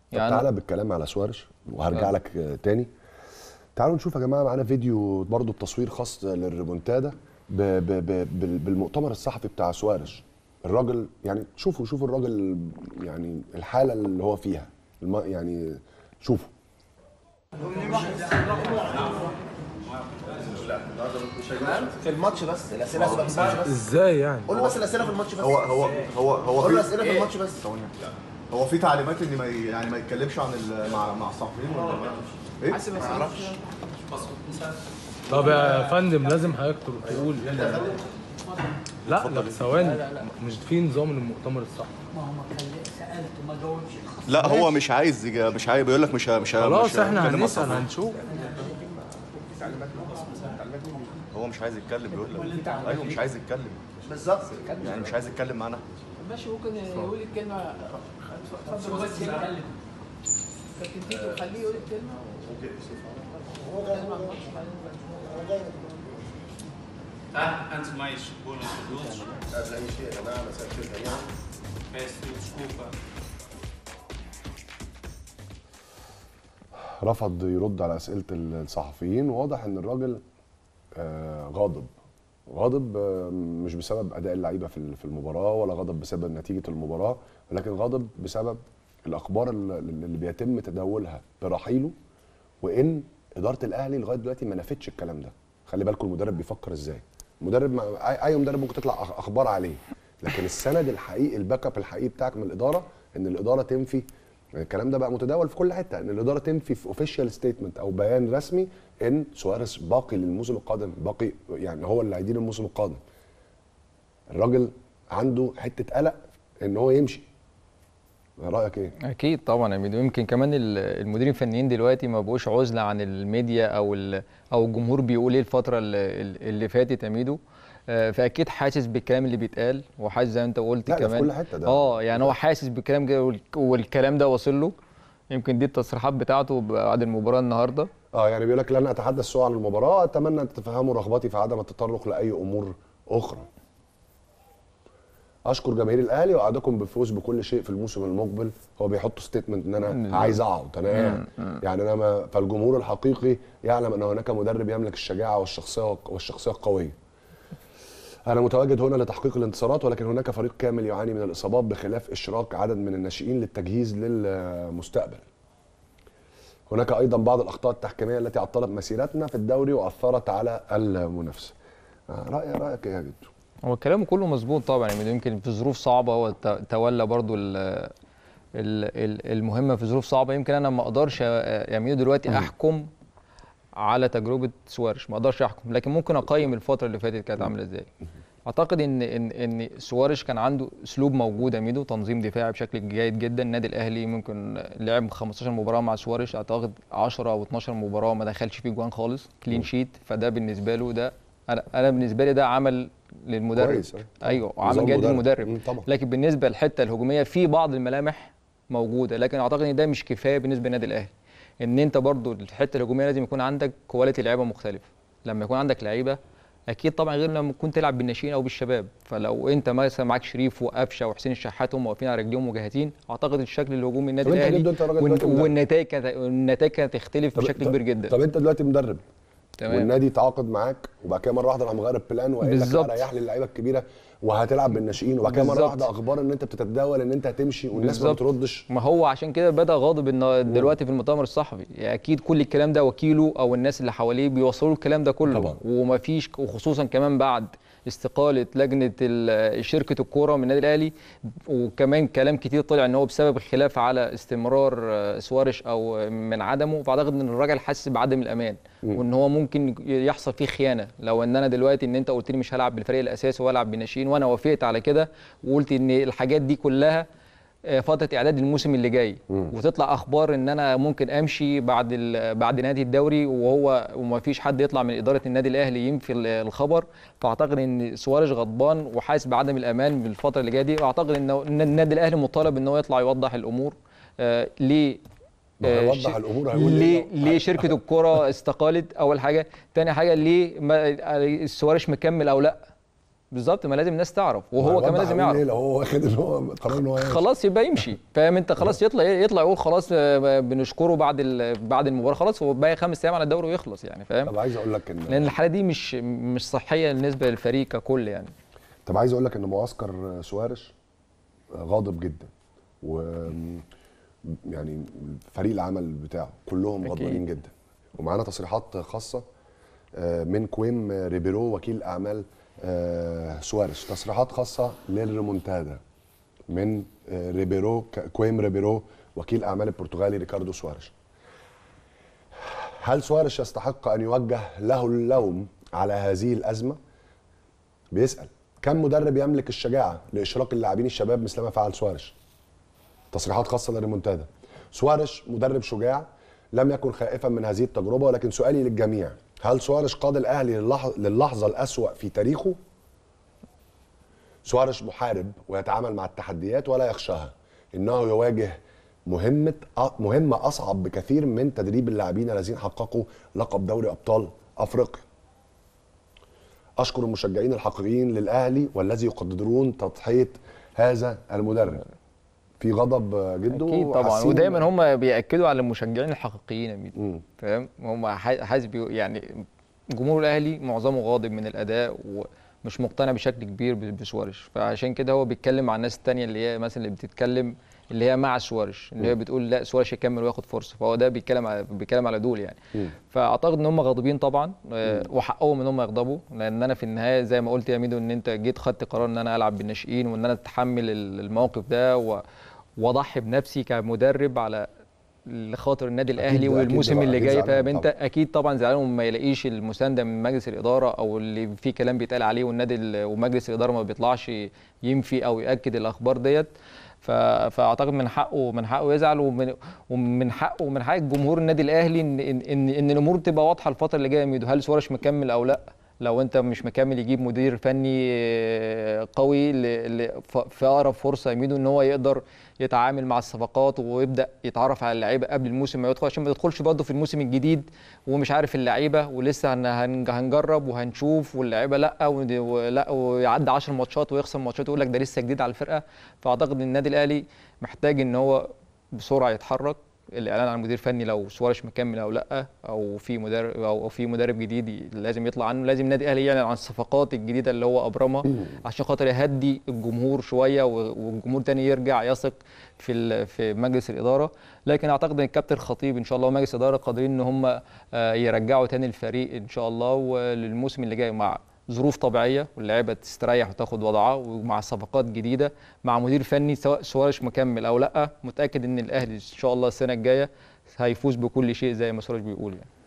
يعني تعالى بالكلام على سوارش وهرجع لك آه، تاني تعالوا نشوف يا جماعه معانا فيديو برضو بتصوير خاص للريمونتادا ب ب ب بال- بالمؤتمر الصحفي بتاع سوارش الراجل يعني شوفوا شوفوا الراجل يعني الحاله اللي هو فيها الم- يعني شوفوا في الماتش بس الاسئله هتبقى في الماتش بس ازاي يعني قول له بس الاسئله في الماتش بس هو هو هو هو قول له في الاسئله في الماتش بس هو في تعليمات ان ما ي- يعني ما يتكلمش عن ال- مع مع الصحفيين ولا ايه؟ ما اعرفش طب يا فندم لازم حضرتك تقول لا لا ثواني مش في نظام للمؤتمر الصحفي ما هو ما كان سالت وما جاوبش لا هو مش عايز يجا- مش عايز بيقول لك مش ه- مش ه- خلاص مش احنا هيتكلم مع هنسال الصحفيين. هنشوف هو مش عايز يتكلم بيقول لك ايوه مش عايز يتكلم بالظبط يعني مش عايز يتكلم معانا ماشي ممكن يقول الكلمة اتفضل بس يتكلم كابتن تيتو خليه يقول الكلمة Antes de mais, boa noite a todos. قبل اي شيء يا جماعه مساء الخير جميعا Peço desculpa رفض يرد على اسئله الصحفيين وواضح ان الراجل آه، غاضب غاضب آه، مش بسبب اداء اللعيبه في ال- في المباراه ولا غضب بسبب نتيجه المباراه ولكن غاضب بسبب الاخبار اللي اللي بيتم تداولها برحيله وان اداره الاهلي لغايه دلوقتي ما نفتش الكلام ده خلي بالكم المدرب بيفكر ازاي المدرب ما اي أي مدرب ممكن تطلع أخ- اخبار عليه لكن السند الحقيقي الباك اب الحقيقي بتاعك من الاداره ان الاداره تنفي الكلام ده بقى متداول في كل حته ان الاداره تنفي في اوفيشال ستيتمنت او بيان رسمي ان سواريز باقي للموسم القادم باقي يعني هو اللي هيدير الموسم القادم الراجل عنده حته قلق ان هو يمشي رايك ايه اكيد طبعا يا ميدو يمكن كمان ال- المديرين الفنيين دلوقتي ما بقوش عزله عن الميديا او ال- او الجمهور بيقول ايه الفتره اللي, اللي فاتت يا ميدو آه، فاكيد حاسس بالكلام اللي بيتقال وحاسس زي ما انت قلت لا، ده في كمان كل حتة ده. اه يعني هو حاسس بالكلام ده وال- والكلام ده واصل له يمكن دي التصريحات بتاعته بعد المباراه النهارده اه يعني بيقول لك لن اتحدث سوء عن المباراه اتمنى ان تتفهموا رغبتي في عدم التطرق لاي امور اخرى اشكر جماهير الاهلي واوعدكم بالفوز بكل شيء في الموسم المقبل هو بيحط ستيتمنت ان انا عايز اقعد انا قاعد يعني انا ما فالجمهور الحقيقي يعلم ان هناك مدرب يملك الشجاعه والشخصيه والشخصيه القويه انا متواجد هنا لتحقيق الانتصارات ولكن هناك فريق كامل يعاني من الاصابات بخلاف اشراك عدد من الناشئين للتجهيز للمستقبل هناك ايضا بعض الاخطاء التحكيميه التي عطلت مسيرتنا في الدوري واثرت على المنافسه آه، راي رايك ايه يا جدو هو كلامه كله مظبوط طبعا يعني يمكن في ظروف صعبه هو ت- تولى برضو ال ال- ال- المهمه في ظروف صعبه يمكن انا ما اقدرش يا يا ميدو دلوقتي احكم على تجربه سوارش ما اقدرش احكم لكن ممكن اقيم الفتره اللي فاتت كانت عامله ازاي اعتقد ان ان ان سوارش كان عنده اسلوب موجود يا ميدو تنظيم دفاعي بشكل جيد جدا النادي الاهلي ممكن لعب 15 مباراه مع سوارش اعتقد 10 او 12 مباراه ما دخلش فيه جوان خالص كلين شيت فده بالنسبه له ده انا انا بالنسبه لي ده عمل للمدرب كويس، أه. ايوه نظام وعمل جيد مدرب. للمدرب مم، طبعا. لكن بالنسبه للحته الهجوميه في بعض الملامح موجوده لكن اعتقد ان ده مش كفايه بالنسبه للنادي الاهلي ان انت برضو الحته الهجوميه لازم يكون عندك كواليتي لعيبه مختلفه لما يكون عندك لعيبه اكيد طبعا غير لما تكون تلعب بالناشئين او بالشباب فلو انت مثلا معاك شريف وقفشه وحسين الشحات هم واقفين على رجليهم وجاهزين اعتقد الشكل الهجومي النادي طب أنت الاهلي جدو، أنت راجل والن- دلوقتي مدرب. والنتائج كانت النتائج كانت تختلف طب- بشكل طب- كبير جدا طب انت دلوقتي مدرب تمام. والنادي تعاقد معاك وبعد كده مره واحده راح مغير البلان وقال لك بالظبط. لا ريح لي اللعيبه الكبيره وهتلعب بالناشئين وبعد كده مره بالظبط. واحده اخبار ان انت بتتداول ان انت هتمشي والناس ما بالظبط. بتردش ما هو عشان كده بدا غاضب ان دلوقتي في المؤتمر الصحفي يعني اكيد كل الكلام ده وكيله او الناس اللي حواليه بيوصلوا الكلام ده كله طبعا. ومفيش وخصوصا كمان بعد استقاله لجنه ال- شركه الكوره من النادي الاهلي وكمان كلام كتير طلع ان هو بسبب الخلاف على استمرار آه، سوارش او من عدمه فاعتقد ان الراجل حاسس بعدم الامان وان هو ممكن يحصل فيه خيانه لو ان انا دلوقتي ان انت قلت لي مش هلعب بالفريق الاساسي والعب بالناشئين وانا وافقت على كده وقلت ان الحاجات دي كلها آه، فتره اعداد الموسم اللي جاي وتطلع اخبار ان انا ممكن امشي بعد ال- بعد نهايه الدوري وهو وما فيش حد يطلع من اداره النادي الاهلي ينفي ال- الخبر فاعتقد ان سواريز غضبان وحاسس بعدم الامان بالفتره اللي جايه دي واعتقد ان إن النادي الاهلي مطالب ان هو يطلع يوضح الامور آه، ليه ما آه، هيوضح ش- الأمور هيقول ليه ليه؟ ليه شركه الكره استقالت اول حاجه تاني حاجه ليه ما- السواريش مكمل او لا بالظبط ما لازم الناس تعرف وهو هيوضح كمان لازم هيقول يعرف ايه لو هو واخد ان هو قرار ان هو يمشي. خلاص يبقى يمشي فاهم انت خلاص يطلع يطلع يقول خلاص آه، بنشكره بعد ال- بعد المباراه خلاص هو باقي خمس ايام على الدوري ويخلص يعني فاهم طب عايز اقول لك ان لان الحاله دي مش مش صحيه بالنسبه للفريق ككل يعني طب عايز اقول لك ان معسكر سوارش غاضب جدا و يعني فريق العمل بتاعه كلهم أكيد. غضبانين جدا ومعانا تصريحات خاصه آه، من كويم ريبيرو وكيل اعمال آه، سوارش تصريحات خاصه للريمونتادا من آه، ريبيرو ك- كويم ريبيرو وكيل اعمال البرتغالي ريكاردو سوارش هل سوارش يستحق ان يوجه له اللوم على هذه الازمه بيسال كم مدرب يملك الشجاعه لاشراك اللاعبين الشباب مثلما فعل سوارش تصريحات خاصه للريمونتادا سوارش مدرب شجاع لم يكن خائفا من هذه التجربه ولكن سؤالي للجميع هل سوارش قاد الاهلي للحظه, للحظة الاسوا في تاريخه سوارش محارب ويتعامل مع التحديات ولا يخشاها انه يواجه مهمه مهمه اصعب بكثير من تدريب اللاعبين الذين حققوا لقب دوري ابطال افريقيا اشكر المشجعين الحقيقيين للاهلي والذي يقدرون تضحيه هذا المدرب في غضب جدا اكيد طبعا وحاسين- ودايما هم بياكدوا على المشجعين الحقيقيين يا ميدو مم. فاهم هم ح- حاسس بي- يعني جمهور الاهلي معظمه غاضب من الاداء ومش مقتنع بشكل كبير ب- بسوارش فعشان كده هو بيتكلم مع الناس التانية اللي هي مثلا اللي بتتكلم اللي هي مع سوارش اللي هي بتقول لا سوارش يكمل وياخد فرصه فهو ده بيتكلم على بيتكلم على دول يعني مم. فاعتقد ان هم غاضبين طبعا آه، وحقهم ان هم يغضبوا لان انا في النهايه زي ما قلت يا ميدو ان انت جيت خدت قرار ان انا العب بالناشئين وان انا اتحمل ال- الموقف ده و- واضحي بنفسي كمدرب على لخاطر النادي الاهلي أكيد والموسم طبعاً، اللي أكيد جاي زعلان فاهم انت طبعاً. اكيد طبعا زعلان وما يلاقيش المسانده من مجلس الاداره او اللي فيه كلام بيتقال عليه والنادي ال- ومجلس الاداره ما بيطلعش ينفي او ياكد الاخبار ديت ف- فاعتقد من حقه من حقه يزعل ومن ومن حقه ومن حق جمهور النادي الاهلي ان ان ان, إن الامور تبقى واضحه الفتره اللي جايه يا ميدو هل سوارش مكمل او لا لو انت مش مكمل يجيب مدير فني آه، قوي ل- ل- ف- في اقرب فرصه يميدو ان هو يقدر يتعامل مع الصفقات ويبدا يتعرف على اللعيبه قبل الموسم ما يدخل عشان ما يدخلش برضه في الموسم الجديد ومش عارف اللعيبه ولسه هن- هن- هنجرب وهنشوف واللعيبه لا ود- ولا ويعدي 10 ماتشات ويخسر ماتشات ويقول لك ده لسه جديد على الفرقه فاعتقد ان النادي الاهلي محتاج ان هو بسرعه يتحرك الاعلان عن مدير فني لو سوارش مكمل او لا او في مدرب او أو في مدرب جديد ي- لازم يطلع عنه لازم النادي الاهلي يعلن عن الصفقات الجديده اللي هو ابرمها عشان خاطر يهدي الجمهور شويه و- والجمهور تاني يرجع يثق في ال- في مجلس الاداره لكن اعتقد ان الكابتن الخطيب ان شاء الله ومجلس الاداره قادرين ان هم آه، يرجعوا تاني الفريق ان شاء الله وللموسم اللي جاي مع ظروف طبيعيه واللعيبه تستريح وتاخد وضعها ومع صفقات جديده مع مدير فني سواء سوارش مكمل او لا متاكد ان الاهلي ان شاء الله السنه الجايه هيفوز بكل شيء زي ما سوارش بيقول يعني